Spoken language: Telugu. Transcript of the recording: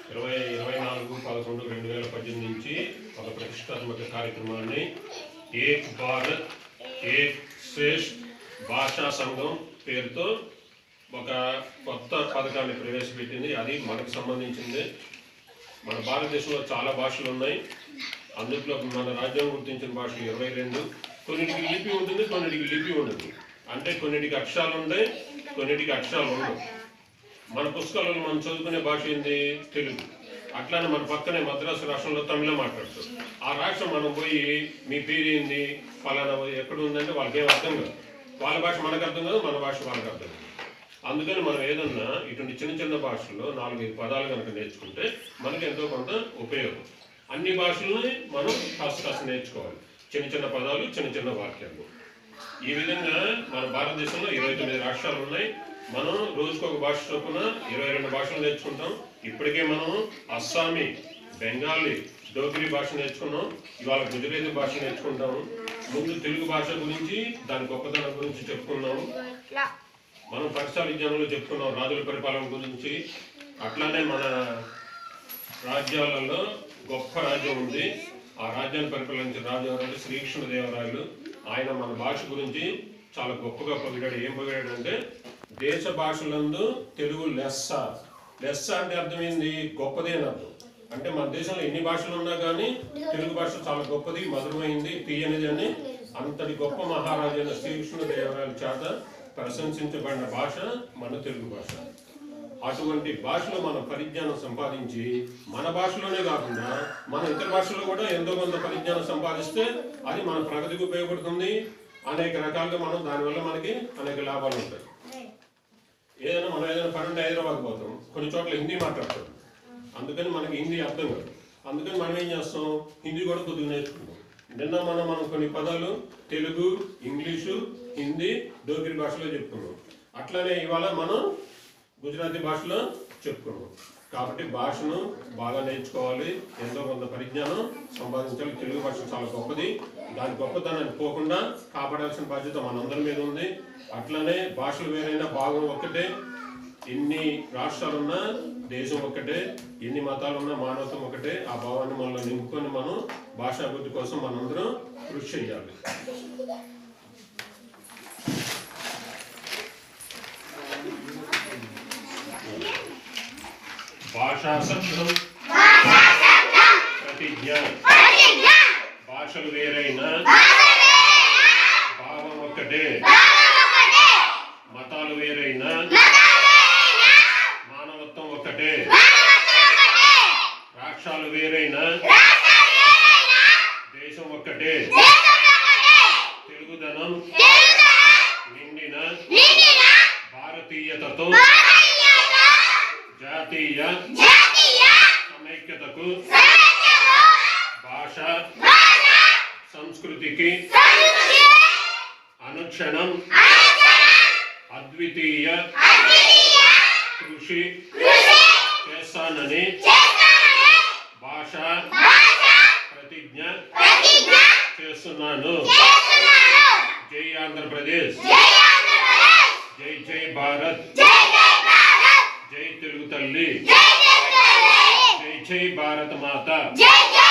ఇరవై ఇరవై నాలుగు పదకొండు రెండు వేల పద్దెనిమిది నుంచి ఒక ప్రతిష్టాత్మక కార్యక్రమాన్ని ఏక్ భారత్ ఏక్ శ్రేష్ఠ్ భాషా సంఘం పేరుతో ఒక కొత్త పథకాన్ని ప్రవేశపెట్టింది అది మనకు సంబంధించింది మన భారతదేశంలో చాలా భాషలు ఉన్నాయి అందులో మన రాజ్యాంగం గుర్తించిన భాషలు ఇరవై రెండు కొన్నిటికి లిపి ఉంటుంది కొన్నిటికి లిపి ఉండదు అంటే కొన్నిటికి అక్షరాలు ఉంటాయి కొన్నిటికి అక్షరాలు ఉండవు మన పుస్తకాలలో మనం చదువుకునే భాష ఏంది తెలుగు అట్లానే మన పక్కనే మద్రాసు రాష్ట్రంలో తమిళ మాట్లాడతారు ఆ రాష్ట్రం మనం పోయి మీ పేరు ఏంది ఫలానా ఎక్కడ ఉందంటే వాళ్ళకి ఏం అర్థం కాదు వాళ్ళ భాష మనకు అర్థం కాదు మన భాష వాళ్ళకి అర్థం కాదు అందుకని మనం ఏదన్నా ఇటువంటి చిన్న చిన్న భాషల్లో నాలుగైదు పదాలు కనుక నేర్చుకుంటే మనకి ఎంతో కొంత ఉపయోగం అన్ని భాషలని మనం కాస్త కాస్త నేర్చుకోవాలి చిన్న చిన్న పదాలు చిన్న చిన్న వాక్యాలు ఈ విధంగా మన భారతదేశంలో ఇరవై తొమ్మిది రాష్ట్రాలు ఉన్నాయి మనం రోజుకు ఒక భాష చొప్పున ఇరవై రెండు భాషలు నేర్చుకుంటాం ఇప్పటికే మనం అస్సామీ బెంగాలీ డోగ్రీ భాష నేర్చుకున్నాం ఇవాళ గుజరాతీ భాష నేర్చుకుంటాము ముందు తెలుగు భాష గురించి దాని గొప్పతనం గురించి చెప్పుకున్నాము మనం పరిసర విజ్ఞానంలో చెప్పుకున్నాం రాజుల పరిపాలన గురించి అట్లానే మన రాజ్యాలలో గొప్ప రాజ్యం ఉంది ఆ రాజ్యాన్ని పరిపాలించిన రాజు ఎవరంటే శ్రీకృష్ణదేవరాయలు ఆయన మన భాష గురించి చాలా గొప్పగా పొగిడాడు ఏం పొగిడాడు అంటే దేశ భాషలందు తెలుగు లెస్స లెస్స అంటే అర్థమైంది గొప్పది అని అర్థం అంటే మన దేశంలో ఎన్ని భాషలు ఉన్నా కానీ తెలుగు భాష చాలా గొప్పది మధురమైంది తీయనిది అని అంతటి గొప్ప మహారాజు అయిన శ్రీకృష్ణదేవరాయల చేత ప్రశంసించబడిన భాష మన తెలుగు భాష అటువంటి భాషలో మనం పరిజ్ఞానం సంపాదించి మన భాషలోనే కాకుండా మన ఇతర భాషల్లో కూడా ఎంతో కొంత పరిజ్ఞానం సంపాదిస్తే అది మన ప్రగతికి ఉపయోగపడుతుంది అనేక రకాలుగా మనం దానివల్ల మనకి అనేక లాభాలు ఉంటాయి ఏదైనా మనం ఏదైనా పని ఉంటే హైదరాబాద్ పోతాం కొన్ని చోట్ల హిందీ మాట్లాడతాం అందుకని మనకి హిందీ అర్థం కాదు అందుకని మనం ఏం చేస్తాం హిందీ కూడా కొద్దిగా నేర్చుకుంటాం నిన్న మనం మనం కొన్ని పదాలు తెలుగు ఇంగ్లీషు హిందీ డోగ్రీ భాషలో చెప్పుకున్నాం అట్లానే ఇవాళ మనం గుజరాతీ భాషలో చెప్పుకున్నాం కాబట్టి భాషను బాగా నేర్చుకోవాలి ఎంతో కొంత పరిజ్ఞానం సంపాదించాలి తెలుగు భాష చాలా గొప్పది దాని గొప్పతనాన్ని పోకుండా కాపాడాల్సిన బాధ్యత మనందరి మీద ఉంది అట్లనే భాషలు వేరైనా భాగం ఒక్కటే ఎన్ని రాష్ట్రాలున్నా దేశం ఒక్కటే ఎన్ని మతాలున్నా మానవత్వం ఒకటే ఆ భావాన్ని మనలో నింపుకొని మనం భాషాభివృద్ధి కోసం మనందరం కృషి చేయాలి భాషా సత్యం ప్రతిజ్ఞ భాషలు వేరైన భావం ఒక్కటే మతాలు వేరైన మానవత్వం ఒక్కటే రాష్ట్రాలు వేరైన దేశం ఒక్కటే తెలుగుదనం నిండిన భారతీయతతో జాతీయ సమైక్యతకు భాష సంస్కృతికి అనుక్షణం అద్వితీయ కృషి చేస్తానని భాష ప్రతిజ్ఞ చేస్తున్నాను జై ఆంధ్రప్రదేశ్ జై జై భారత్ జై తెలుగు తల్లి జై జై భారత మాత జై జై